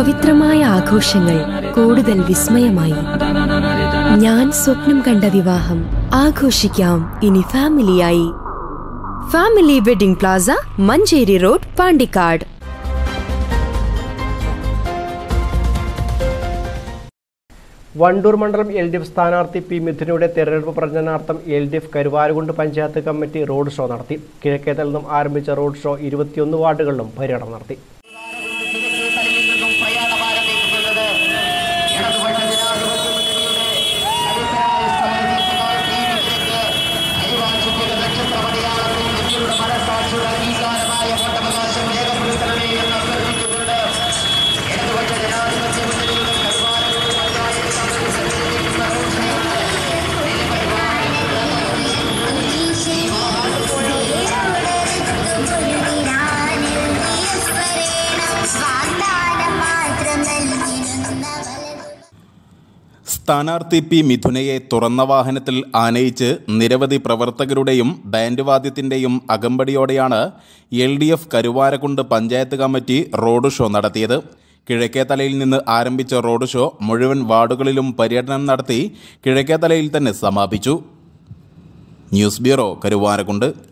പവിത്രമായ ആഘോഷങ്ങൾ കൂടുതൽ വിസ്മയമായി ഞാൻ സ്വപ്നം കണ്ട വിവാഹം ആഘോഷിക്കാം ഇനി ഫാമിലിയായി family wedding plaza Manjeri road Pandikkad Wandoor മണ്ഡലം എൽ ഡി എഫ് സ്ഥാനാർത്ഥി പി മിഥുനയുടെ തെരഞ്ഞെടുപ്പ് പ്രചരണാർത്ഥം L D F Karuvarakundu panchayat committee road show നടത്തി കിഴക്കേതൽ നിന്നും ആരംഭിച്ച റോഡ് ഷോ ഇരുപത്തിയൊന്ന് വാർഡുകളിലും പര്യടനം നടത്തി സ്ഥാനാർത്ഥി പി മിഥുനയെ തുറന്ന വാഹനത്തിൽ ആനയിച്ച് നിരവധി പ്രവർത്തകരുടെയും ബാൻഡ് വാദ്യത്തിൻ്റെയും അകമ്പടിയോടെയാണ് L D F Karuvarakundu panchayat committee road show നടത്തിയത് കിഴക്കേത്തലയിൽ നിന്ന് ആരംഭിച്ച റോഡ് ഷോ മുഴുവൻ വാർഡുകളിലും പര്യടനം നടത്തി കിഴക്കേത്തലയിൽ തന്നെ സമാപിച്ചു ന്യൂസ് ബ്യൂറോ കരുവാരക്കുണ്ട്